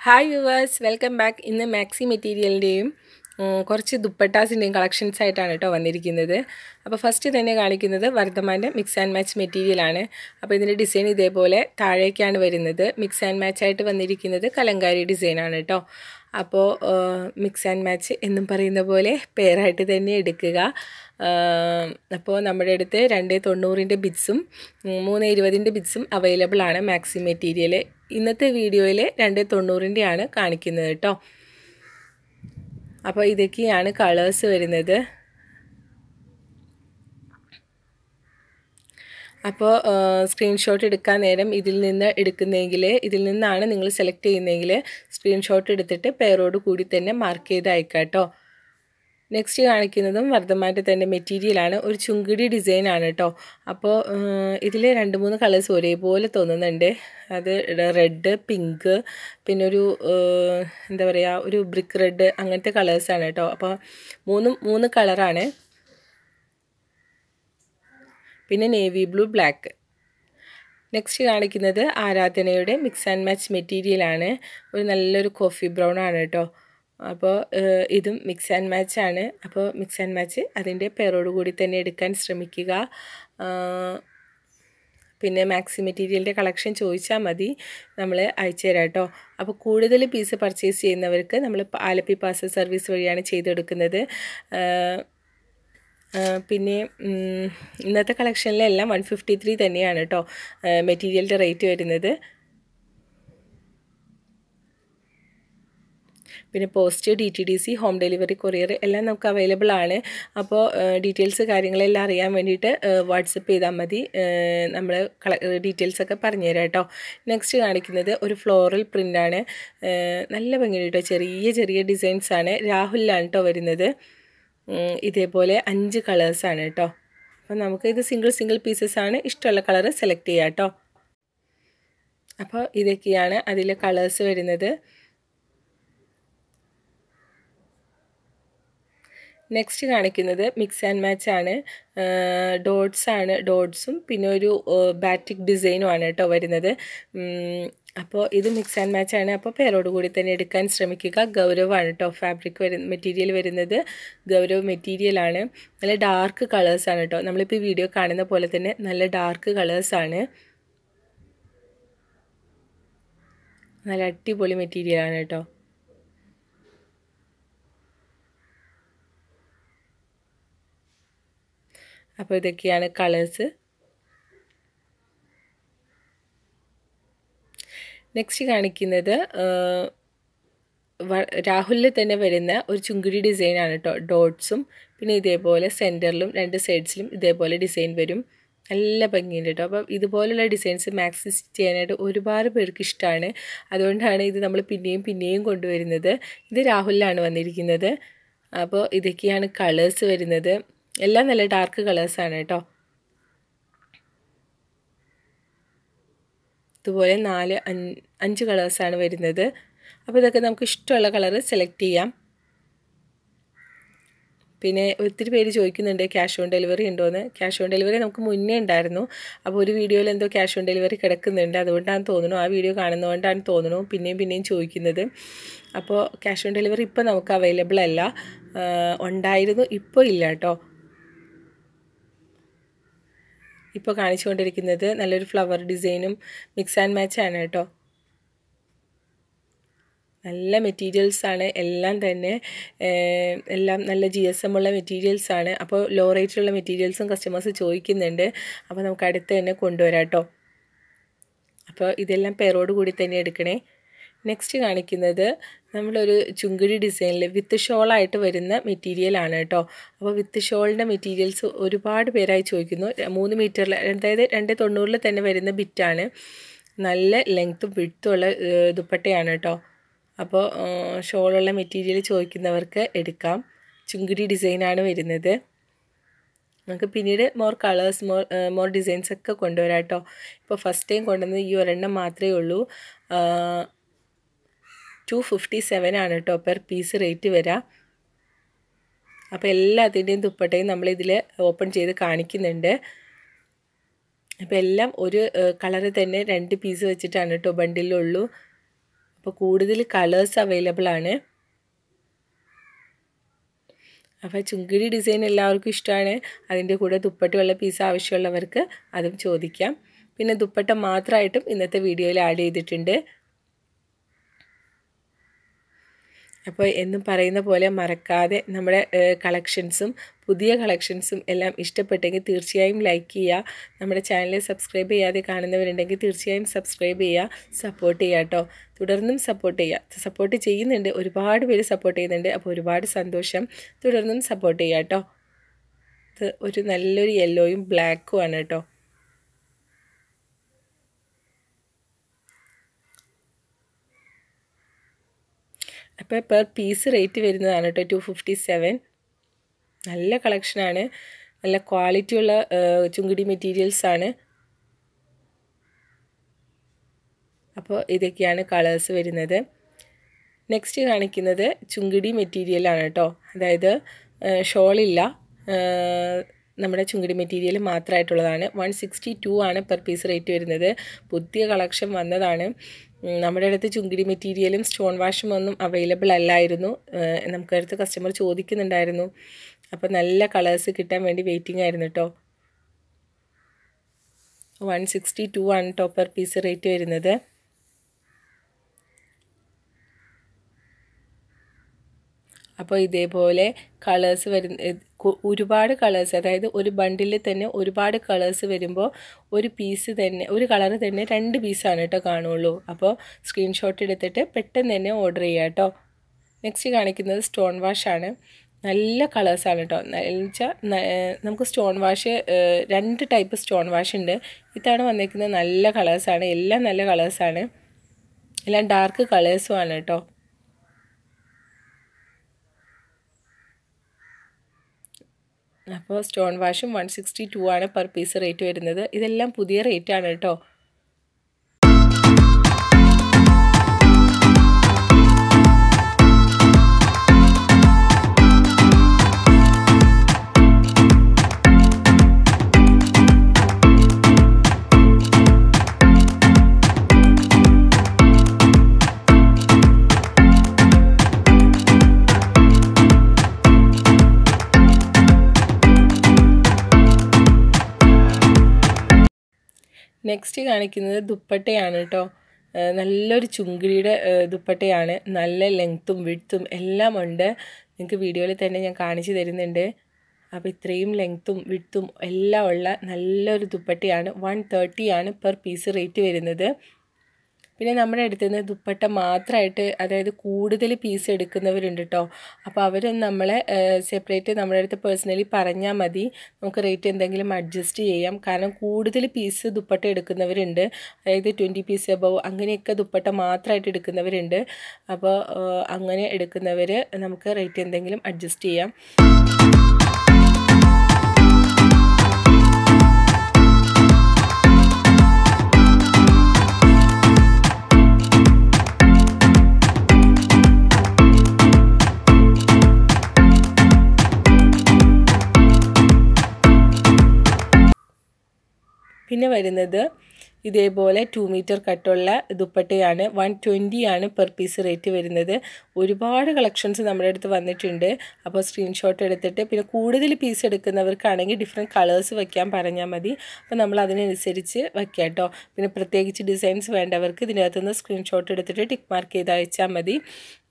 hi viewers welcome back ഇന്ന് maxi മെറ്റീരിയലിൻ്റെയും കുറച്ച് ദുപ്പട്ടാസിൻ്റെയും കളക്ഷൻസ് ആയിട്ടാണ് കേട്ടോ വന്നിരിക്കുന്നത് അപ്പോൾ ഫസ്റ്റ് തന്നെ കാണിക്കുന്നത് വർദ്ധമാൻ്റെ മിക്സ് ആൻഡ് മാച്ച് മെറ്റീരിയലാണ് അപ്പോൾ ഇതിൻ്റെ ഡിസൈൻ ഇതേപോലെ താഴേക്കാണ് വരുന്നത് മിക്സ് ആൻഡ് മാച്ച് ആയിട്ട് വന്നിരിക്കുന്നത് കലങ്കാരി ഡിസൈനാണ് കേട്ടോ അപ്പോൾ മിക്സ് ആൻഡ് മാച്ച് എന്നും പറയുന്ന പോലെ പെയറായിട്ട് തന്നെ എടുക്കുക അപ്പോൾ നമ്മുടെ അടുത്ത് രണ്ട് തൊണ്ണൂറിൻ്റെ ബിറ്റ്സും മൂന്ന് ഇരുപതിൻ്റെ ബിറ്റ്സും അവൈലബിൾ ആണ് മാക്സി മെറ്റീരിയൽ ഇന്നത്തെ വീഡിയോയിൽ രണ്ട് തൊണ്ണൂറിൻ്റെയാണ് കാണിക്കുന്നത് കേട്ടോ അപ്പോൾ ഇതൊക്കെയാണ് കളേഴ്സ് വരുന്നത് അപ്പോൾ സ്ക്രീൻഷോട്ട് എടുക്കാൻ നേരം ഇതിൽ നിന്ന് എടുക്കുന്നെങ്കിൽ ഇതിൽ നിന്നാണ് നിങ്ങൾ സെലക്ട് ചെയ്യുന്നതെങ്കിൽ സ്ക്രീൻഷോട്ട് എടുത്തിട്ട് പേരോട് കൂടി തന്നെ മാർക്ക് ചെയ്ത് അയക്കാം കേട്ടോ നെക്സ്റ്റ് കാണിക്കുന്നതും വർദ്ധമാൻ്റെ തന്നെ മെറ്റീരിയലാണ് ഒരു ചുങ്കിടി ഡിസൈനാണ് കേട്ടോ അപ്പോൾ ഇതിൽ രണ്ട് മൂന്ന് കളേഴ്സ് ഒരേപോലെ തോന്നുന്നുണ്ട് അത് റെഡ് പിങ്ക് പിന്നെ ഒരു എന്താ പറയുക ഒരു ബ്രിക്ക് റെഡ് അങ്ങനത്തെ കളേഴ്സാണ് കേട്ടോ അപ്പോൾ മൂന്നും മൂന്ന് കളറാണ് പിന്നെ നേവി ബ്ലൂ ബ്ലാക്ക് നെക്സ്റ്റ് കാണിക്കുന്നത് ആരാധനയുടെ മിക്സ് ആൻഡ് മാച്ച് മെറ്റീരിയലാണ് ഒരു നല്ലൊരു കോഫി ബ്രൗൺ ആണ് കേട്ടോ അപ്പോൾ ഇതും മിക്സ് ആൻഡ് മാച്ച് ആണ് അപ്പോൾ മിക്സ് ആൻഡ് മാച്ച് അതിൻ്റെ പേരോട് കൂടി തന്നെ എടുക്കാൻ ശ്രമിക്കുക പിന്നെ മാക്സി മെറ്റീരിയലിൻ്റെ കളക്ഷൻ ചോദിച്ചാൽ മതി നമ്മൾ അയച്ചു തരാം കേട്ടോ അപ്പോൾ കൂടുതൽ പീസ് പർച്ചേസ് ചെയ്യുന്നവർക്ക് നമ്മൾ ആലപ്പി പാർസൽ സർവീസ് വഴിയാണ് ചെയ്തെടുക്കുന്നത് പിന്നെ ഇന്നത്തെ കളക്ഷനിലെല്ലാം വൺ ഫിഫ്റ്റി ത്രീ തന്നെയാണ് കേട്ടോ മെറ്റീരിയലിൻ്റെ റേറ്റ് വരുന്നത് പിന്നെ post D T D C home delivery courier എല്ലാം നമുക്ക് അവൈലബിൾ ആണ് അപ്പോൾ ഡീറ്റെയിൽസ് കാര്യങ്ങളെല്ലാം അറിയാൻ വേണ്ടിയിട്ട് വാട്സപ്പ് ചെയ്താൽ മതി നമ്മൾ ഡീറ്റെയിൽസൊക്കെ പറഞ്ഞുതരാം കേട്ടോ നെക്സ്റ്റ് കാണിക്കുന്നത് ഒരു ഫ്ലോറൽ പ്രിൻ്റാണ് നല്ല ഭംഗിയുണ്ട് കേട്ടോ ചെറിയ ചെറിയ ഡിസൈൻസ് ആണ് രാഹുലിലാണ് കേട്ടോ വരുന്നത് ഇതേപോലെ അഞ്ച് കളേഴ്സാണ് കേട്ടോ അപ്പോൾ നമുക്ക് ഇത് സിംഗിൾ സിംഗിൾ പീസസ് ആണ് ഇഷ്ടമുള്ള കളർ സെലക്ട് ചെയ്യാം കേട്ടോ അപ്പോൾ ഇതൊക്കെയാണ് അതിലെ കളേഴ്സ് വരുന്നത് നെക്സ്റ്റ് കാണിക്കുന്നത് മിക്സ് ആൻഡ് മാച്ച് ആണ് ഡോട്ട്സ് ആണ് ഡോട്ട്സും പിന്നെ ഒരു ബാറ്റിക് ഡിസൈനും ആണ് കേട്ടോ വരുന്നത് അപ്പോൾ ഇത് മിക്സ് ആൻഡ് മാച്ച് ആണ് അപ്പോൾ പേരോട് കൂടി തന്നെ എടുക്കാൻ ശ്രമിക്കുക ഗൗരവാണ് കേട്ടോ ഫാബ്രിക് വരു മെറ്റീരിയൽ വരുന്നത് ഗൗരവ് മെറ്റീരിയലാണ് നല്ല ഡാർക്ക് കളേഴ്സാണ് കേട്ടോ നമ്മളിപ്പോൾ ഈ വീഡിയോ കാണുന്ന പോലെ തന്നെ നല്ല ഡാർക്ക് കളേഴ്സാണ് നല്ല അടിപൊളി മെറ്റീരിയലാണ് കേട്ടോ അപ്പോൾ ഇതൊക്കെയാണ് കളേഴ്സ് നെക്സ്റ്റ് കാണിക്കുന്നത് രാഹുലിൽ തന്നെ വരുന്ന ഒരു ചുങ്കിടി ഡിസൈനാണ് കേട്ടോ ഡോട്ട്സും പിന്നെ ഇതേപോലെ സെൻറ്ററിലും രണ്ട് സൈഡ്സിലും ഇതേപോലെ ഡിസൈൻ വരും നല്ല ഭംഗിയുണ്ട് കേട്ടോ അപ്പം ഇതുപോലുള്ള ഡിസൈൻസ് മാക്സിസ് ചെയ്യാനായിട്ട് ഒരുപാട് പേർക്ക് ഇഷ്ടമാണ് അതുകൊണ്ടാണ് ഇത് നമ്മൾ പിന്നെയും പിന്നെയും കൊണ്ടുവരുന്നത് ഇത് രാഹുലിലാണ് വന്നിരിക്കുന്നത് അപ്പോൾ ഇതൊക്കെയാണ് കളേഴ്സ് വരുന്നത് എല്ലാം നല്ല ഡാർക്ക് കളേഴ്സാണ് കേട്ടോ ഇതുപോലെ നാല് അഞ്ച് കളേഴ്സാണ് വരുന്നത് അപ്പോൾ ഇതൊക്കെ നമുക്ക് ഇഷ്ടമുള്ള കളർ സെലക്ട് ചെയ്യാം പിന്നെ ഒത്തിരി പേര് ചോദിക്കുന്നുണ്ട് ക്യാഷ് ഓൺ ഡെലിവറി ഉണ്ടോയെന്ന് ക്യാഷ് ഓൺ ഡെലിവറി നമുക്ക് മുന്നേ ഉണ്ടായിരുന്നു അപ്പോൾ ഒരു വീഡിയോയിൽ എന്തോ ക്യാഷ് ഓൺ ഡെലിവറി കിടക്കുന്നുണ്ട് അതുകൊണ്ടാണ് തോന്നുന്നു ആ വീഡിയോ കാണുന്നതുകൊണ്ടാണ് തോന്നുന്നു പിന്നെയും പിന്നെയും ചോദിക്കുന്നത് അപ്പോൾ ക്യാഷ് ഓൺ ഡെലിവറി ഇപ്പോൾ നമുക്ക് അവൈലബിൾ അല്ല ഉണ്ടായിരുന്നു ഇപ്പോൾ ഇല്ല കേട്ടോ ഇപ്പോൾ കാണിച്ചുകൊണ്ടിരിക്കുന്നത് നല്ലൊരു ഫ്ലവർ ഡിസൈനും മിക്സ് ആൻഡ് മാച്ച് ആണ് കേട്ടോ നല്ല മെറ്റീരിയൽസാണ് എല്ലാം തന്നെ എല്ലാം നല്ല ജി എസ് എം ഉള്ള മെറ്റീരിയൽസാണ് അപ്പോൾ ലോ റേറ്റിലുള്ള മെറ്റീരിയൽസും കസ്റ്റമേഴ്സ് ചോദിക്കുന്നുണ്ട് അപ്പോൾ നമുക്ക് അടുത്ത് തന്നെ കൊണ്ടുവരാം കേട്ടോ അപ്പോൾ ഇതെല്ലാം പേരോട് കൂടി തന്നെ എടുക്കണേ നെക്സ്റ്റ് കാണിക്കുന്നത് നമ്മളൊരു ചുങ്കിടി ഡിസൈനിൽ വിത്ത് ഷോളായിട്ട് വരുന്ന മെറ്റീരിയലാണ് കേട്ടോ അപ്പോൾ വിത്ത് ഷോളിൻ്റെ മെറ്റീരിയൽസ് ഒരുപാട് പേരായി ചോദിക്കുന്നു മൂന്ന് മീറ്ററിൽ അതായത് രണ്ട് തൊണ്ണൂറിൽ തന്നെ വരുന്ന ബിറ്റാണ് നല്ല ലെങ്ത്തും വിട്ടുള്ള ദുപ്പട്ടയാണ് കേട്ടോ അപ്പോൾ ഷോളുള്ള മെറ്റീരിയൽ ചോദിക്കുന്നവർക്ക് എടുക്കാം ചുങ്കിടി ഡിസൈനാണ് വരുന്നത് നമുക്ക് പിന്നീട് more colours more more designs ഒക്കെ കൊണ്ടുവരാം കേട്ടോ ഇപ്പോൾ ഫസ്റ്റ് ടൈം കൊണ്ടുവന്നത് ഈ ഒരെണ്ണം മാത്രമേ ഉള്ളൂ ടു ഫിഫ്റ്റി സെവൻ ആണ് കേട്ടോ പെർ പീസ് റേറ്റ് വരിക അപ്പോൾ എല്ലാത്തിൻ്റെയും ദുപ്പട്ടയും നമ്മളിതിൽ ഓപ്പൺ ചെയ്ത് കാണിക്കുന്നുണ്ട് അപ്പോൾ എല്ലാം ഒരു കളറ് തന്നെ രണ്ട് പീസ് വെച്ചിട്ടാണ് കേട്ടോ ബണ്ടിലുള്ളൂ അപ്പോൾ കൂടുതൽ കളേഴ്സ് അവൈലബിൾ ആണ് അപ്പോൾ ചുങ്കിടി ഡിസൈൻ എല്ലാവർക്കും ഇഷ്ടമാണ് അതിൻ്റെ കൂടെ ദുപ്പട്ടയുള്ള പീസ് ആവശ്യമുള്ളവർക്ക് അതും ചോദിക്കാം പിന്നെ ദുപ്പട്ട മാത്രമായിട്ടും ഇന്നത്തെ വീഡിയോയിൽ ആഡ് ചെയ്തിട്ടുണ്ട് അപ്പോൾ എന്നും പറയുന്ന പോലെ മറക്കാതെ നമ്മുടെ കളക്ഷൻസും പുതിയ കളക്ഷൻസും എല്ലാം ഇഷ്ടപ്പെട്ടെങ്കിൽ തീർച്ചയായും ലൈക്ക് ചെയ്യുക നമ്മുടെ ചാനൽ സബ്സ്ക്രൈബ് ചെയ്യാതെ കാണുന്നവരുണ്ടെങ്കിൽ തീർച്ചയായും സബ്സ്ക്രൈബ് ചെയ്യുക സപ്പോർട്ട് ചെയ്യുക കേട്ടോ തുടർന്നും സപ്പോർട്ട് ചെയ്യുക സപ്പോർട്ട് ചെയ്യുന്നുണ്ട് ഒരുപാട് പേര് സപ്പോർട്ട് ചെയ്യുന്നുണ്ട് അപ്പോൾ ഒരുപാട് സന്തോഷം തുടർന്നും സപ്പോർട്ട് ചെയ്യുക കേട്ടോ ഇത് ഒരു നല്ലൊരു യെല്ലോയും ബ്ലാക്കും ആണ് കേട്ടോ അപ്പോൾ പെർ പീസ് റേറ്റ് വരുന്നതാണ് കേട്ടോ ടു ഫിഫ്റ്റി സെവൻ നല്ല കളക്ഷനാണ് നല്ല ക്വാളിറ്റിയുള്ള ചുങ്കിടി മെറ്റീരിയൽസ് ആണ് അപ്പോൾ ഇതൊക്കെയാണ് കളേഴ്സ് വരുന്നത് നെക്സ്റ്റ് കാണിക്കുന്നത് ചുങ്കിടി മെറ്റീരിയലാണ് കേട്ടോ അതായത് ഷോളില്ല നമ്മുടെ ചുങ്കിടി മെറ്റീരിയൽ മാത്രമായിട്ടുള്ളതാണ് വൺ സിക്സ്റ്റി ടു ആണ് പെർ പീസ് റേറ്റ് വരുന്നത് പുതിയ കളക്ഷൻ വന്നതാണ് നമ്മുടെ അടുത്ത് ചുങ്കിടി മെറ്റീരിയലും സ്റ്റോൺ വാഷും ഒന്നും അവൈലബിൾ അല്ലായിരുന്നു നമുക്കടുത്ത് കസ്റ്റമർ ചോദിക്കുന്നുണ്ടായിരുന്നു അപ്പോൾ നല്ല കളേഴ്സ് കിട്ടാൻ വേണ്ടി വെയിറ്റിംഗ് ആയിരുന്നു കേട്ടോ വൺ സിക്സ്റ്റി ടു ആണ് ടോപ്പ് പെർ പീസ് റേറ്റ് വരുന്നത് അപ്പോൾ ഇതേപോലെ കളേഴ്സ് വരുന്ന ഒരുപാട് കളേഴ്സ് അതായത് ഒരു ബണ്ടിൽ തന്നെ ഒരുപാട് കളേഴ്സ് വരുമ്പോൾ ഒരു പീസ് തന്നെ ഒരു കളർ തന്നെ രണ്ട് പീസാണ് കേട്ടോ കാണുള്ളൂ അപ്പോൾ സ്ക്രീൻഷോട്ട് എടുത്തിട്ട് പെട്ടെന്ന് തന്നെ ഓർഡർ ചെയ്യുക കേട്ടോ നെക്സ്റ്റ് കാണിക്കുന്നത് സ്റ്റോൺ വാഷാണ് നല്ല കളേഴ്സാണ് കേട്ടോ വെച്ചാൽ നമുക്ക് സ്റ്റോൺ വാഷ് രണ്ട് ടൈപ്പ് സ്റ്റോൺ വാഷ് ഉണ്ട് ഇതാണ് വന്നിരിക്കുന്നത് നല്ല കളേഴ്സാണ് എല്ലാം നല്ല കളേഴ്സാണ് എല്ലാം ഡാർക്ക് കളേഴ്സും ആണ് കേട്ടോ അപ്പോൾ സ്റ്റോൺ വാഷും വൺ സിക്സ്റ്റി ടു ആണ് പെർ പീസ് റേറ്റ് വരുന്നത് ഇതെല്ലാം പുതിയ റേറ്റ് ആണ് കേട്ടോ നെക്സ്റ്റ് കാണിക്കുന്നത് ദുപ്പട്ടയാണ് കേട്ടോ നല്ലൊരു ചുങ്കിടിയുടെ ദുപ്പട്ടയാണ് നല്ല ലെങ്ത്തും വിഡ്ത്തും എല്ലാം ഉണ്ട് നിങ്ങൾക്ക് വീഡിയോയിൽ തന്നെ ഞാൻ കാണിച്ചു തരുന്നുണ്ട് അപ്പോൾ ഇത്രയും ലെങ്ത്തും വിഡ്ത്തും എല്ലാം ഉള്ള നല്ലൊരു ദുപ്പട്ടയാണ് വൺ തേർട്ടി ആണ് പെർ പീസ് റേറ്റ് വരുന്നത് പിന്നെ നമ്മുടെ അടുത്ത് നിന്ന് ദുപ്പട്ട മാത്രമായിട്ട് അതായത് കൂടുതൽ പീസ് എടുക്കുന്നവരുണ്ട് കേട്ടോ അപ്പോൾ അവർ നമ്മളെ സെപ്പറേറ്റ് നമ്മുടെ അടുത്ത് പേഴ്സണലി പറഞ്ഞാൽ മതി നമുക്ക് റേറ്റ് എന്തെങ്കിലും അഡ്ജസ്റ്റ് ചെയ്യാം കാരണം കൂടുതൽ പീസ് ദുപ്പട്ട എടുക്കുന്നവരുണ്ട് അതായത് ട്വൻറ്റി പീസ് എബവ് അങ്ങനെയൊക്കെ ദുപ്പട്ട മാത്രമായിട്ട് എടുക്കുന്നവരുണ്ട് അപ്പോൾ അങ്ങനെ എടുക്കുന്നവർ നമുക്ക് റേറ്റ് എന്തെങ്കിലും അഡ്ജസ്റ്റ് ചെയ്യാം പിന്നെ വരുന്നത് ഇതേപോലെ ടു മീറ്റർ കട്ടുള്ള ദുപ്പട്ടയാണ് വൺ ട്വൻറ്റി ആണ് പെർ പീസ് റേറ്റ് വരുന്നത് ഒരുപാട് കളക്ഷൻസ് നമ്മുടെ അടുത്ത് വന്നിട്ടുണ്ട് അപ്പോൾ സ്ക്രീൻഷോട്ട് എടുത്തിട്ട് പിന്നെ കൂടുതൽ പീസ് എടുക്കുന്നവർക്കാണെങ്കിൽ ഡിഫറെൻറ്റ് കളേഴ്സ് വയ്ക്കാൻ പറഞ്ഞാൽ മതി അപ്പോൾ നമ്മൾ അതിനനുസരിച്ച് വയ്ക്കാം കേട്ടോ പിന്നെ പ്രത്യേകിച്ച് ഡിസൈൻസ് വേണ്ടവർക്ക് ഇതിനകത്തുനിന്ന് സ്ക്രീൻഷോട്ട് എടുത്തിട്ട് ടിക്ക് മാർക്ക് ചെയ്ത് അയച്ചാൽ മതി